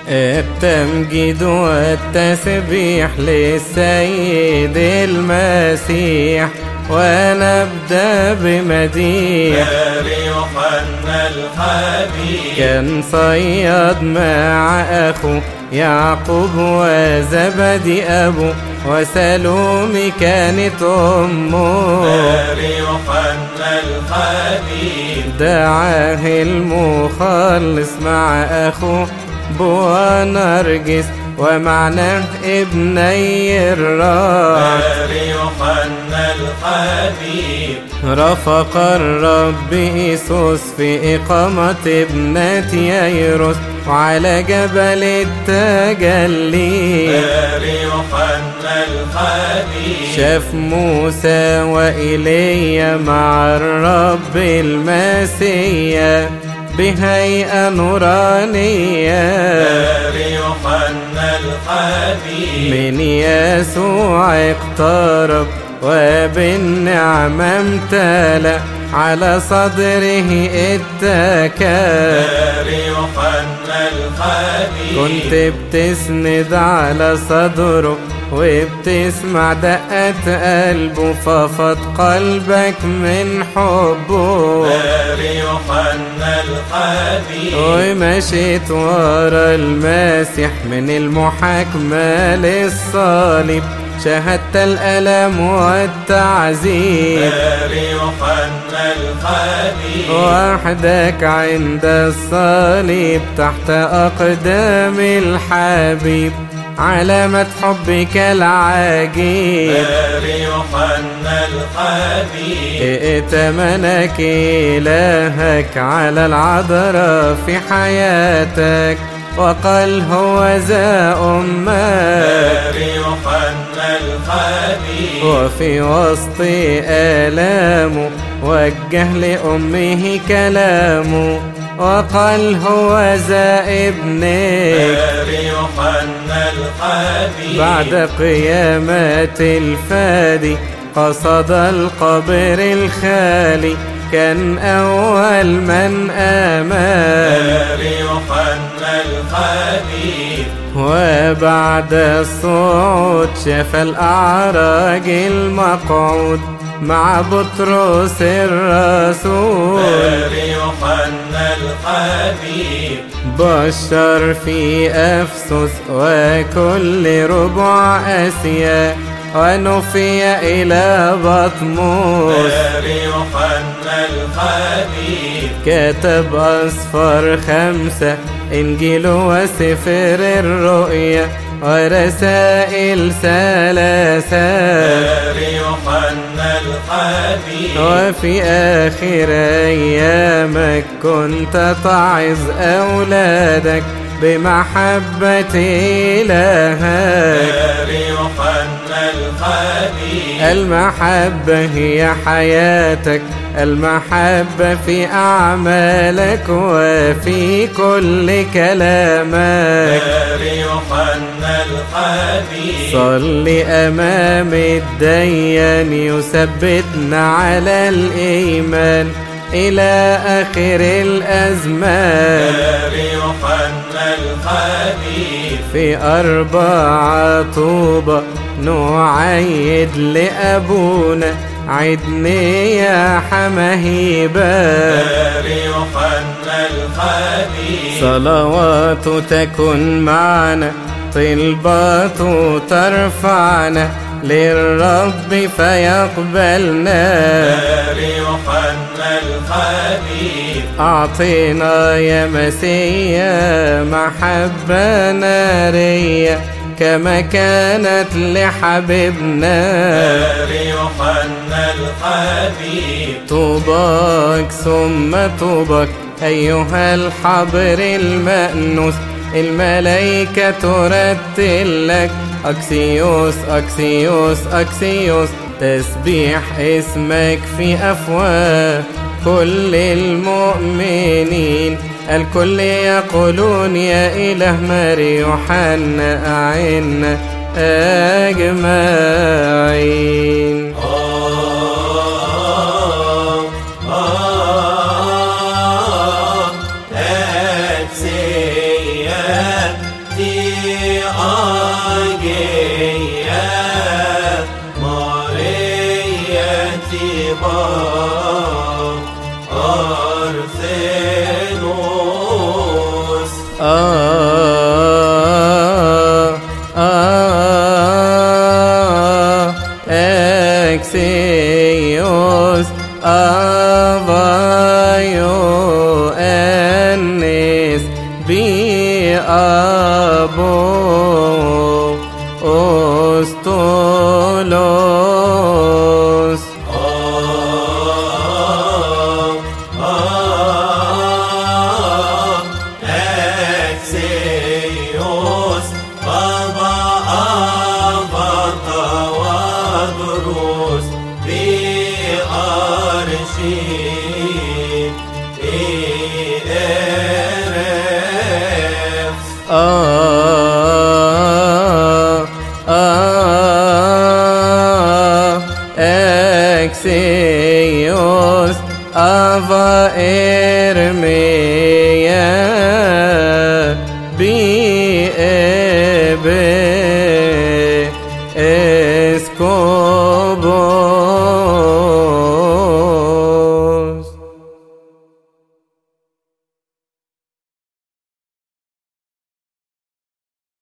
التمجيد والتسبيح للسيد المسيح ونبدأ بمديح يوحنا الحبيب كان صياد مع أخوه يعقوب وزبدي أبوه وسلومي كانت أمه يوحنا الحبيب دعاه المخلص مع أخوه بونرجس ومعناه ابني الراس يوحنا الحبيب رفق الرب إيسوس في إقامة ابنة ييروس وعلى جبل التجلي يوحنا الحبيب شاف موسى وإيليا مع الرب المسيا بهيئة نورانية يوحنا الحبيب من يسوع اقترب وبالنعمة امتلأ على صدره اتكى يوحنا الحبيب كنت بتسند على صدره وبتسمع دقات قلبه ففض قلبك من حبه يوحنا الحبيب ومشيت ورا الماسح من المحاكمة للصليب شهدت الألم والتعذيب يوحنا الحبيب وحدك عند الصليب تحت أقدام الحبيب علامة حبك العجيب يوحنا الحبيب ائتمنك إلهك على العذراء في حياتك وقال هو ذا أمك يوحنا الحبيب وفي وسط آلامه وجه لأمه كلامه وقال هو ذا ابنك يوحنا الحبيب بعد قيامة الفادي قصد القبر الخالي كان أول من آمن يوحنا الحبيب وبعد الصعود شاف الأعراج المقعود مع بطرس الرسول يوحنا الحبيب بشر في أفسس وكل ربع آسيا ونفي إلى بطموس يوحنا الحبيب كتب أصفار خمسة إنجيل وسفر الرؤيا ورسائل ثلاثة يوحنا الحبيب وفي آخر أيامك كنت تعظ أولادك بمحبة إلهك يوحنا الحبيب المحبة هي حياتك المحبة في أعمالك وفي كل كلامك يوحنا الحبيب صل أمام الديان يثبتنا على الإيمان إلى آخر الأزمان يوحنا الحبيب في أربعة طوبة نعيد لأبونا عدني يا حمهيبة يوحنا الحبيب صلوات تكن معنا طلبات ترفعنا للرب فيقبلنا يوحنا الحبيب أعطينا يا مسيا محبة نارية كما كانت لحبيبنا يوحنا الحبيب طوباك ثم طوباك أيها الحبر المأنوس الملايكة ترتل لك أكسيوس أكسيوس أكسيوس تسبيح اسمك في أفواه كل المؤمنين الكل يقولون يا إله ماري يوحنا أعنا أجمعين ثيبا أرثنوس آه آه إكسيوس أبايو أنيس بي أبو أستولوس Exeus, Baba Avata Vadrus, Bi Arshi, Bi Erefs, آه آه إكسيوس أفا إرميا بي إبي إسكوبو